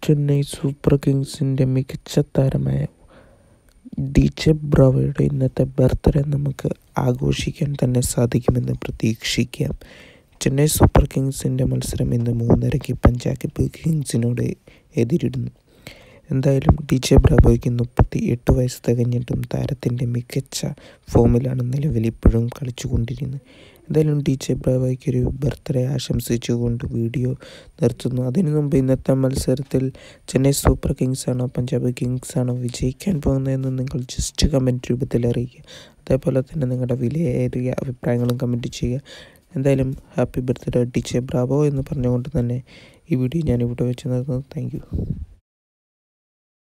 Chennai super കിങ്സിൻ്റെ മികച്ച താരമായ D J ബ്രാവോയുടെ ഇന്നത്തെ ബർത്ത്ഡേ നമുക്ക് ആഘോഷിക്കാൻ തന്നെ സാധിക്കുമെന്ന് പ്രതീക്ഷിക്കാം ചെന്നൈ സൂപ്പർ കിങ്സിൻ്റെ മത്സരം ഇന്ന് മൂന്നരയ്ക്ക് പഞ്ചാബ് കിങ്സിനോട് എതിരിടുന്നു എന്തായാലും ഡി ജെ ബ്രാവോയ്ക്ക് മുപ്പത്തി എട്ട് വയസ്സ് തികഞ്ഞിട്ടും താരത്തിൻ്റെ മികച്ച ഫോമിലാണ് നിലവിൽ ഇപ്പോഴും കളിച്ചുകൊണ്ടിരിക്കുന്നത് എന്തായാലും ഡി ജെ ബ്രാവോയ്ക്ക് ഒരു ബർത്ത്ഡേ ആശംസിച്ചുകൊണ്ട് വീഡിയോ നിർത്തുന്നു അതിനു മുമ്പ് ഇന്നത്തെ മത്സരത്തിൽ ചെന്നൈ സൂപ്പർ കിങ്സ് ആണോ പഞ്ചാബ് കിങ്സ് ആണോ വിജയിക്കാൻ പോകുന്നതെന്ന് നിങ്ങൾ ജസ്റ്റ് കമൻറ്റ് രൂപത്തിൽ അറിയിക്കുക അതേപോലെ തന്നെ നിങ്ങളുടെ വിലയേറിയ അഭിപ്രായങ്ങളും കമൻറ്റ് ചെയ്യുക എന്തായാലും happy birthday D J Bravo എന്ന് പറഞ്ഞുകൊണ്ട് തന്നെ ഈ വീഡിയോ ഞാൻ ഇവിടെ വെച്ച് നിർത്തുന്നു താങ്ക്